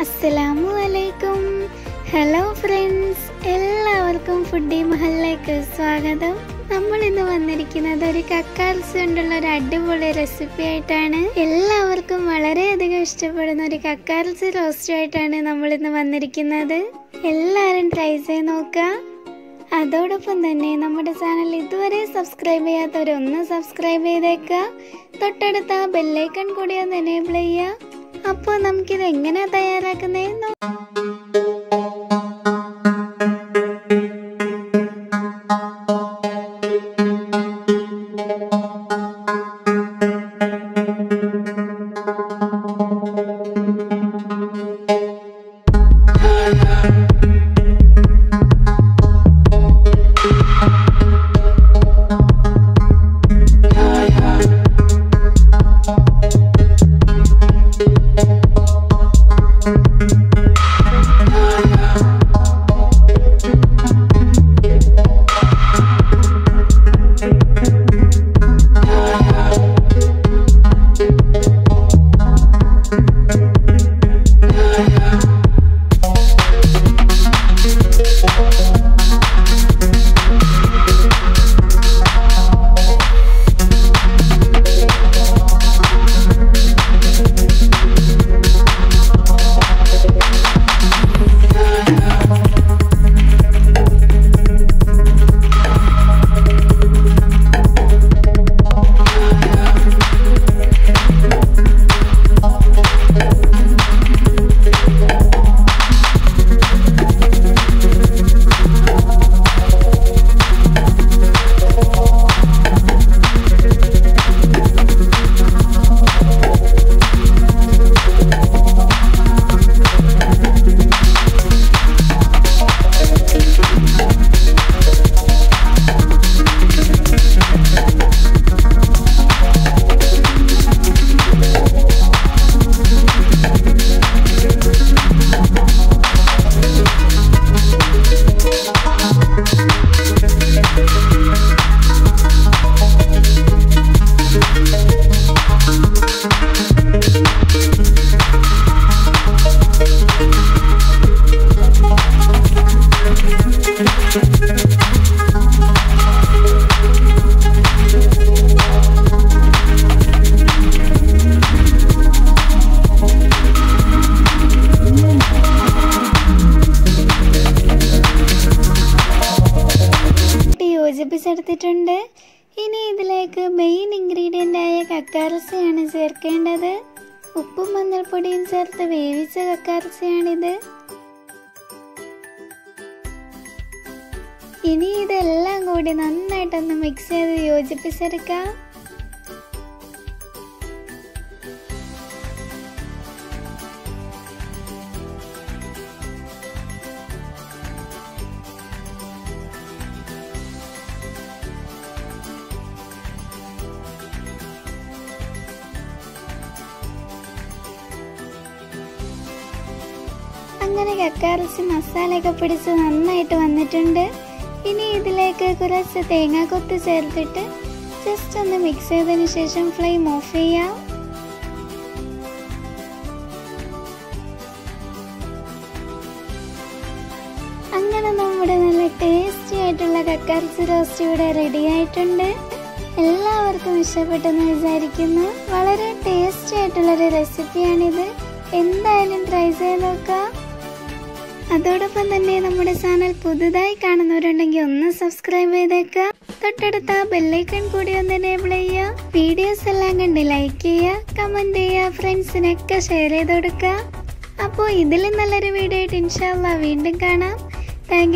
അസ്സലാമു അലൈക്കും hello friends എല്ലാവർക്കും ഫുഡി മഹലിലേക്ക് സ്വാഗതം നമ്മൾ ഇന്ന് വന്നിരിക്കുന്നത് ഒരു കക്കാർസ് കൊണ്ടുള്ള ഒരു അടിപൊളി റെസിപ്പി ആയിട്ടാണ് എല്ലാവർക്കും വളരെയധികം ഇഷ്ടപ്പെടുന്ന ഒരു കക്കാർസ് റോസ്റ്റ് ആയിട്ടാണ് നമ്മൾ ഇന്ന് വന്നിരിക്കുന്നത് എല്ലാവരും ട്രൈ ചെയ്ത് നോക്കുക അതോടൊപ്പം തന്നെ നമ്മുടെ ചാനൽ ഇതുവരെ സബ്സ്ക്രൈബ് ചെയ്യാത്തവരൊന്ന് സബ്സ്ക്രൈബ് ചെയ്തേക്കുക തൊട്ടടുത്ത ആ ബെല്ലൈക്കൺ കൂടി ഒന്ന് എനേബിൾ ചെയ്യുക അപ്പോൾ നമുക്കിത് എങ്ങനെയാ തയ്യാറാക്കുന്നതെന്ന് യോജിപ്പിച്ചെടുത്തിട്ടുണ്ട് ഇനി ഇതിലേക്ക് മെയിൻ ഇൻഗ്രീഡിയൻ്റ് ആയ കക്കാറച്ചയാണ് ചേർക്കേണ്ടത് ഉപ്പും മഞ്ഞൾപ്പൊടിയും ചേർത്ത് വേവിച്ച കക്കാറച്ചയാണിത് ഇനി ഇതെല്ലാം കൂടി നന്നായിട്ടൊന്ന് മിക്സ് ചെയ്ത് യോജിപ്പിച്ചെടുക്കാം അങ്ങനെ കക്കാറച്ചി മസാലയൊക്കെ പിടിച്ച് നന്നായിട്ട് വന്നിട്ടുണ്ട് ഇനി ഇതിലേക്ക് കുറച്ച് തേങ്ങാക്കൊത്ത് ചേർത്തിട്ട് ജസ്റ്റ് ഒന്ന് മിക്സ് ചെയ്തതിന് ശേഷം ഫ്ലെയിം ഓഫ് ചെയ്യാം അങ്ങനെ നമ്മുടെ നല്ല ടേസ്റ്റി ആയിട്ടുള്ള കക്കാർച്ചി റോസ്റ്റ് ഇവിടെ റെഡി ആയിട്ടുണ്ട് എല്ലാവർക്കും ഇഷ്ടപ്പെട്ടെന്ന് വിചാരിക്കുന്നു വളരെ ടേസ്റ്റി ആയിട്ടുള്ളൊരു റെസിപ്പിയാണിത് എന്തായാലും ട്രൈ ചെയ്ത് നോക്കാം അതോടൊപ്പം തന്നെ നമ്മുടെ ചാനൽ പുതുതായി കാണുന്നവരുണ്ടെങ്കിൽ ഒന്ന് സബ്സ്ക്രൈബ് ചെയ്തേക്കുക തൊട്ടടുത്ത ബെല്ലൈക്കൺ കൂടി ഒന്ന് എനേബിൾ ചെയ്യുക വീഡിയോസ് എല്ലാം കണ്ട് ലൈക്ക് ചെയ്യുക കമൻറ്റ് ചെയ്യുക ഫ്രണ്ട്സിനൊക്കെ ഷെയർ ചെയ്ത് കൊടുക്കുക അപ്പോൾ ഇതിലും നല്ലൊരു വീഡിയോ ആയിട്ട് ഇൻഷാല്ല വീണ്ടും കാണാം താങ്ക്